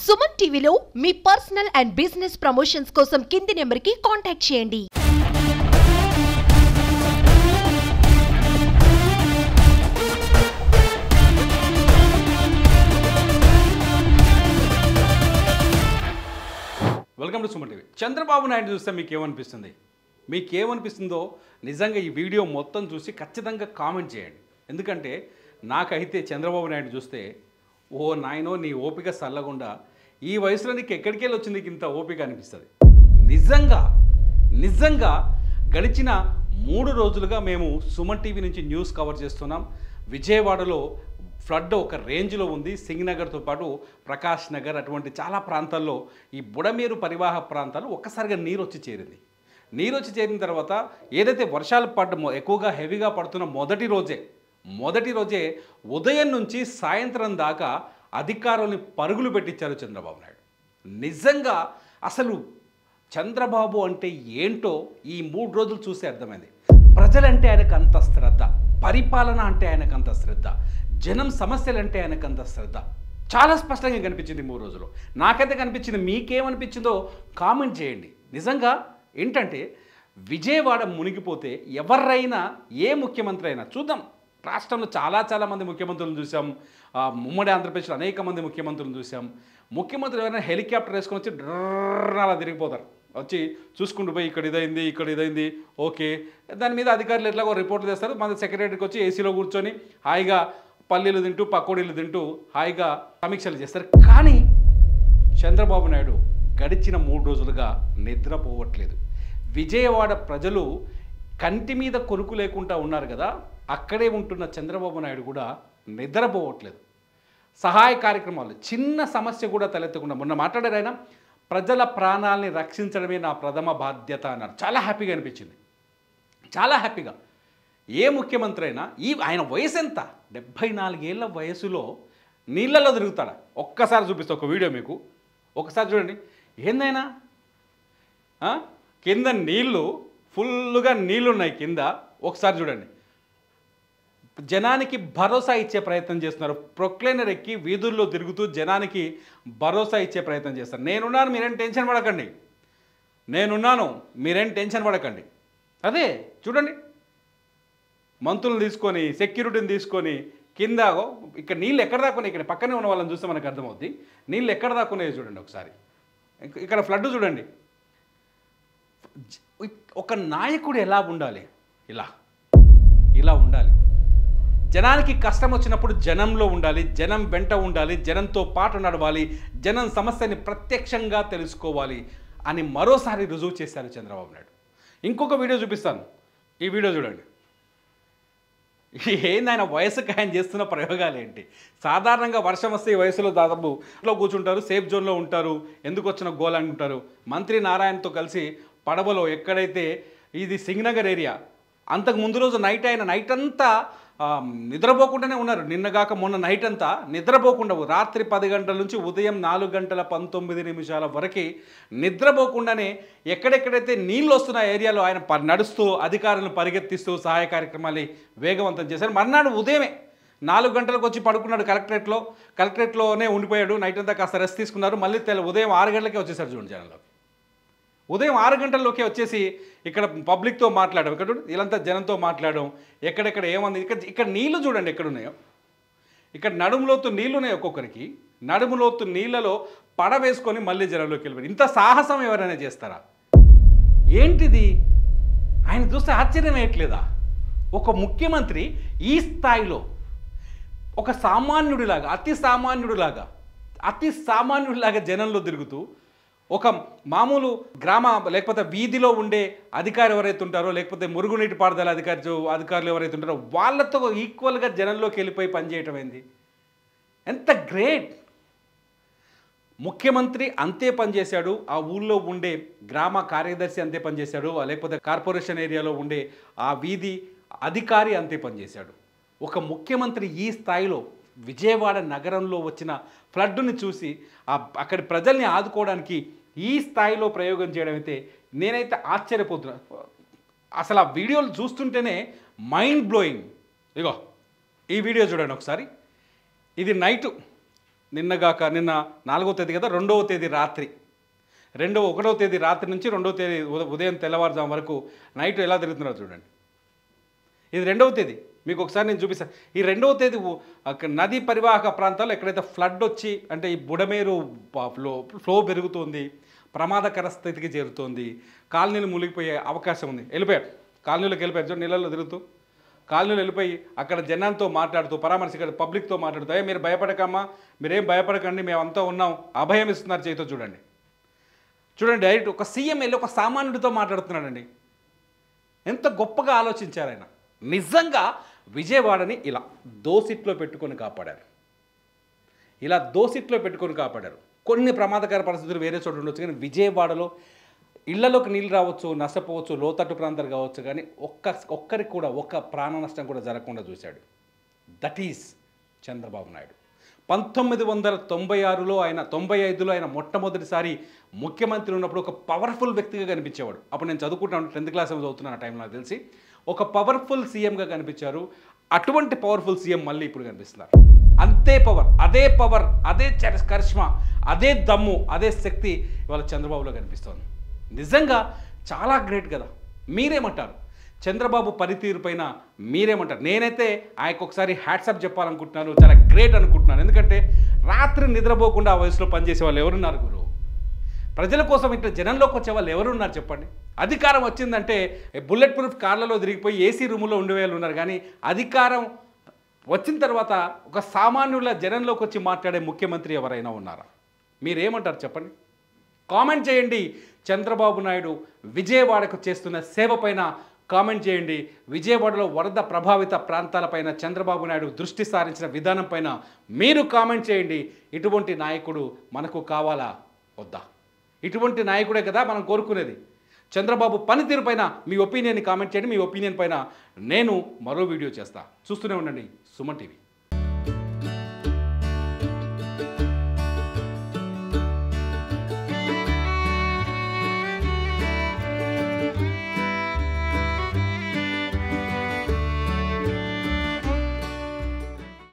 సుమన్ టీవీలో మీ personal and business promotions కోసం కింది నెంబర్కి కాంటాక్ట్ చేయండి welcome to Suman TV Chandrababu Naidu చూస్తే మీకు ఏమనిపిస్తుంది మీకు ఏమనిపిస్తుందో నిజంగా ఈ వీడియో మొత్తం చూసి ఖచ్చితంగా కామెంట్ చేయండి ఎందుకంటే నాకైతే చంద్రబాబు నాయుడు చూస్తే ఓ నాయనో నీ ఓపిక సల్లగుండా ఈ వయసులో నీకు ఎక్కడికి వెళ్ళి వచ్చింది నీకు ఇంత ఓపిక అనిపిస్తుంది నిజంగా నిజంగా గడిచిన మూడు రోజులుగా మేము సుమన్ టీవీ నుంచి న్యూస్ కవర్ చేస్తున్నాం విజయవాడలో ఫ్లడ్ ఒక రేంజ్లో ఉంది సింగనగర్తో పాటు ప్రకాష్ నగర్ అటువంటి చాలా ప్రాంతాల్లో ఈ బుడమేరు పరివాహ ప్రాంతాలు ఒక్కసారిగా నీరు వచ్చి చేరింది నీరు వచ్చి చేరిన తర్వాత ఏదైతే వర్షాలు పడ్డ మొ- ఎక్కువగా హెవీగా పడుతున్న మొదటి రోజే మొదటి రోజే ఉదయం నుంచి సాయంత్రం దాకా అధికారుల్ని పరుగులు పెట్టించారు చంద్రబాబు నాయుడు నిజంగా అసలు చంద్రబాబు అంటే ఏంటో ఈ మూడు రోజులు చూస్తే అర్థమైంది ప్రజలంటే ఆయనకు అంత శ్రద్ధ పరిపాలన అంటే ఆయనకు అంత శ్రద్ధ జనం సమస్యలు అంటే ఆయనకు అంత శ్రద్ధ చాలా స్పష్టంగా కనిపించింది మూడు రోజులు నాకైతే కనిపించింది మీకేమనిపించిందో కామెంట్ చేయండి నిజంగా ఏంటంటే విజయవాడ మునిగిపోతే ఎవరైనా ఏ ముఖ్యమంత్రి అయినా చూద్దాం రాష్ట్రంలో చాలా చాలా మంది ముఖ్యమంత్రులను చూసాం ఆ, ఉమ్మడి ఆంధ్రప్రదేశ్లో అనేక మంది ముఖ్యమంత్రులను చూసాం ముఖ్యమంత్రులు ఎవరైనా హెలికాప్టర్ వేసుకొని వచ్చి డ్రర్ అలా తిరిగిపోతారు వచ్చి చూసుకుంటూ పోయి ఇక్కడ ఇదైంది ఇక్కడ ఇదైంది ఓకే దాని మీద అధికారులు ఎట్లాగో రిపోర్ట్లు చేస్తారు మన సెక్రటరీకి వచ్చి ఏసీలో కూర్చొని హాయిగా పల్లీలు తింటూ పకోడీలు తింటూ హాయిగా సమీక్షలు చేస్తారు కానీ చంద్రబాబు నాయుడు గడిచిన మూడు రోజులుగా నిద్రపోవట్లేదు విజయవాడ ప్రజలు కంటి మీద కొనుక్కు లేకుండా ఉన్నారు కదా అక్కడే ఉంటున్న చంద్రబాబు నాయుడు కూడా నిద్రపోవట్లేదు సహాయ కార్యక్రమాలు చిన్న సమస్య కూడా తలెత్తకుండా మొన్న మాట్లాడారు ఆయన ప్రజల ప్రాణాలని రక్షించడమే నా ప్రథమ బాధ్యత అన్నారు చాలా హ్యాపీగా అనిపించింది చాలా హ్యాపీగా ఏ ముఖ్యమంత్రి అయినా ఈ ఆయన వయసు ఎంత డెబ్భై నాలుగేళ్ల వయసులో నీళ్ళలో తిరుగుతాడా ఒక్కసారి చూపిస్తా ఒక వీడియో మీకు ఒకసారి చూడండి ఏందైనా ఆ? కింద నీళ్ళు ఫుల్గా నీళ్ళు ఉన్నాయి కింద ఒకసారి చూడండి జనానికి భరోసా ఇచ్చే ప్రయత్నం చేస్తున్నారు ప్రొక్లైనర్ ఎక్కి వీధుల్లో తిరుగుతూ జనానికి భరోసా ఇచ్చే ప్రయత్నం చేస్తారు నేనున్నాను మీరేం టెన్షన్ పడకండి నేనున్నాను మీరేం టెన్షన్ పడకండి అదే చూడండి మంత్రులను తీసుకొని సెక్యూరిటీని తీసుకొని కింద ఓ, ఇక్కడ నీళ్ళు ఎక్కడ దాకా ఉన్నాయి ఇక్కడ పక్కనే ఉన్న వాళ్ళని చూస్తే మనకు అర్థమవుద్ది నీళ్ళు ఎక్కడ దాకా ఉన్నాయో చూడండి ఒకసారి ఇక- ఇక్కడ ఫ్లడ్ చూడండి జ- ఒక నాయకుడు ఎలా ఉండాలి ఇలా ఇలా ఉండాలి జనానికి కష్టం వచ్చినప్పుడు జనంలో ఉండాలి జనం వెంట ఉండాలి జనంతో పాటు నడవాలి జనం సమస్యని ప్రత్యక్షంగా తెలుసుకోవాలి అని మరోసారి రుజువు చేశారు చంద్రబాబు నాయుడు ఇంకొక వీడియో చూపిస్తాను ఈ వీడియో చూడండి ఏంది ఆయన వయసుకి ఆయన చేస్తున్న ప్రయోగాలు ఏంటి సాధారణంగా వర్షం వస్తే ఈ వయసులో దాదాపు ఇంట్లో కూర్చుంటారు సేఫ్ జోన్లో ఉంటారు ఎందుకు వచ్చిన గోల్ అంటారు మంత్రి నారాయణతో కలిసి పడవలో ఎక్కడైతే ఇది సింగనగర్ ఏరియా అంతకు ముందు రోజు నైట్ ఆయన నైట్ అంతా ఆ, నిద్రపోకుండానే ఉన్నారు నిన్నగాక మొన్న నైట్ అంతా నిద్రపోకుండా రాత్రి పది గంటల నుంచి ఉదయం నాలుగు గంటల పంతొమ్మిది నిమిషాల వరకు నిద్రపోకుండానే ఎక్కడెక్కడైతే నీళ్ళు వస్తున్న ఏరియాలో ఆయన ప- నడుస్తూ అధికారులను పరిగెత్తిస్తూ సహాయ కార్యక్రమాలు వేగవంతం చేశారు మర్నాడు ఉదయమే నాలుగు గంటలకు వచ్చి పడుకున్నాడు కలెక్టరేట్లో కలెక్టరేట్లోనే ఉండిపోయాడు నైట్ అంతా కాస్త రెస్ట్ తీసుకున్నారు మళ్ళీ తెల్ల ఉదయం ఆరు గంటలకే వచ్చేసారు చూడండి జనంలో ఉదయం ఆరు గంటల్లోకే వచ్చేసి ఇక్కడ పబ్లిక్తో మాట్లాడడం ఇక్కడ చూడు, వీళ్ళంతా జనంతో మాట్లాడడం ఎక్కడెక్కడ ఏమంది ఇక్కడ ఇక్కడ నీళ్లు చూడండి ఎక్కడున్నాయో ఇక్కడ నడుములోతు నీళ్లు ఉన్నాయి ఒక్కొక్కరికి నడుములోతు నీళ్ళలో పడ వేసుకొని మళ్ళీ జనంలోకి వెళ్ళిపోయి ఇంత సాహసం ఎవరైనా చేస్తారా ఏంటిది ఆయన చూస్తే ఆశ్చర్యం వేయట్లేదా ఒక ముఖ్యమంత్రి ఈ స్థాయిలో ఒక సామాన్యుడిలాగా అతి సామాన్యుడిలాగా అతి సామాన్యుడిలాగా జనంలో తిరుగుతూ ఒక మామూలు గ్రామ లేకపోతే వీధిలో ఉండే అధికారి ఎవరైతే ఉంటారో లేకపోతే మురుగునీటి పారుదల అధికారి జో- అధికారులు ఎవరైతే ఉంటారో వాళ్ళతో ఈక్వల్గా జనంలోకి వెళ్ళిపోయి పనిచేయటం ఏంది ఎంత గ్రేట్ ముఖ్యమంత్రి అంతే పనిచేశాడు ఆ ఊళ్ళో ఉండే గ్రామ కార్యదర్శి అంతే పనిచేశాడు ఆ లేకపోతే కార్పొరేషన్ ఏరియాలో ఉండే ఆ వీధి అధికారి అంతే పనిచేశాడు ఒక ముఖ్యమంత్రి ఈ స్థాయిలో విజయవాడ నగరంలో వచ్చిన ఫ్లడ్ని చూసి ఆ అక్కడి ప్రజల్ని ఆదుకోవడానికి ఈ స్థాయిలో ప్రయోగం చేయడం అయితే నేనైతే ఆశ్చర్యపోతున్నా అసలు ఆ వీడియోలు చూస్తుంటేనే మైండ్ బ్లోయింగ్ ఇగో ఈ వీడియో చూడండి ఒకసారి ఇది నైటు నిన్నగాక నిన్న నాలుగో తేదీ కదా రెండవ తేదీ రాత్రి రెండవ ఒకటవ తేదీ రాత్రి నుంచి రెండవ తేదీ ఉద- ఉదయం తెల్లవారుజాము వరకు నైట్ ఎలా తిరుగుతున్నారో చూడండి ఇది రెండవ తేదీ మీకు ఒకసారి నేను చూపిస్తాను ఈ రెండవ తేదీ ఉ- అక్కడ నదీ పరివాహక ప్రాంతాల్లో ఎక్కడైతే ఫ్లడ్ వచ్చి అంటే ఈ బుడమేరు ప- ఫ్లో ఫ్లో పెరుగుతుంది ప్రమాదకర స్థితికి చేరుతోంది కాలనీలు మునిగిపోయే అవకాశం ఉంది వెళ్ళిపోయారు కాలనీలోకి వెళ్ళిపోయారు చూడండి నీళ్ళలో తిరుగుతూ కాలనీలో వెళ్ళిపోయి అక్కడ జనాలతో మాట్లాడుతూ పరామర్శ పబ్లిక్తో మాట్లాడుతూ "ఏ, మీరు భయపడకమ్మా మీరేం భయపడకండి మేమంతా ఉన్నాం అభయం ఇస్తున్నారు చేతితో చూడండి చూడండి డైరెక్ట్ ఒక సీఎం వెళ్ళి ఒక సామాన్యుడితో మాట్లాడుతున్నాడండి ఎంత గొప్పగా ఆలోచించారు ఆయన నిజంగా విజయవాడని ఇలా దోసిట్లో పెట్టుకొని కాపాడారు ఇలా దోసిట్లో పెట్టుకొని కాపాడారు కొన్ని ప్రమాదకర పరిస్థితులు వేరే చోట ఉండొచ్చు కానీ విజయవాడలో ఇళ్లలోకి నీళ్ళు రావచ్చు నష్టపోవచ్చు లోతట్టు ప్రాంతాలు కావచ్చు కానీ ఒక్క ఒక్కరికి కూడా ఒక్క ప్రాణ నష్టం కూడా జరగకుండా చూశాడు దట్ ఈస్ చంద్రబాబు నాయుడు పంతొమ్మిది వందల తొంభై ఆరులో ఆయన తొంభై ఐదులో ఆయన మొట్టమొదటిసారి ముఖ్యమంత్రి ఉన్నప్పుడు ఒక పవర్ఫుల్ వ్యక్తిగా కనిపించేవాడు అప్పుడు నేను చదువుకుంటాను టెన్త్ క్లాస్ చదువుతున్నాను ఆ టైంలో నాకు తెలిసి ఒక పవర్ఫుల్ సీఎంగా కనిపించారు అటువంటి పవర్ఫుల్ సీఎం మళ్ళీ ఇప్పుడు కనిపిస్తున్నారు అంతే పవర్ అదే పవర్ అదే చరి- కరిష్మా అదే దమ్ము అదే శక్తి ఇవాళ చంద్రబాబులో కనిపిస్తోంది నిజంగా చాలా గ్రేట్ కదా మీరేమంటారు చంద్రబాబు పనితీరు పైన మీరేమంటారు నేనైతే ఆయనకు ఒకసారి హ్యాట్సప్ చెప్పాలనుకుంటున్నాను చాలా గ్రేట్ అనుకుంటున్నాను ఎందుకంటే రాత్రి నిద్రపోకుండా ఆ వయసులో పనిచేసే వాళ్ళు ఎవరున్నారు గురు ప్రజల కోసం ఇట్లా జనంలోకి వచ్చే వాళ్ళు ఎవరున్నారు చెప్పండి అధికారం వచ్చిందంటే బుల్లెట్ ప్రూఫ్ కార్లలో తిరిగిపోయి ఏసీ రూములో ఉండే వాళ్ళు ఉన్నారు కానీ అధికారం వచ్చిన తర్వాత ఒక సామాన్యుల జనంలోకి వచ్చి మాట్లాడే ముఖ్యమంత్రి ఎవరైనా ఉన్నారా మీరేమంటారు చెప్పండి కామెంట్ చేయండి చంద్రబాబు నాయుడు విజయవాడకు చేస్తున్న సేవ పైన కామెంట్ చేయండి విజయవాడలో వరద ప్రభావిత ప్రాంతాలపైన చంద్రబాబు నాయుడు దృష్టి సారించిన విధానం పైన మీరు కామెంట్ చేయండి ఇటువంటి నాయకుడు మనకు కావాలా వద్దా ఇటువంటి నాయకుడే కదా మనం కోరుకునేది చంద్రబాబు పనితీరు పైన మీ ఒపీనియన్ని కామెంట్ చేయండి మీ ఒపీనియన్ పైన నేను మరో వీడియో చేస్తా చూస్తూనే ఉండండి సుమన్ టీవీ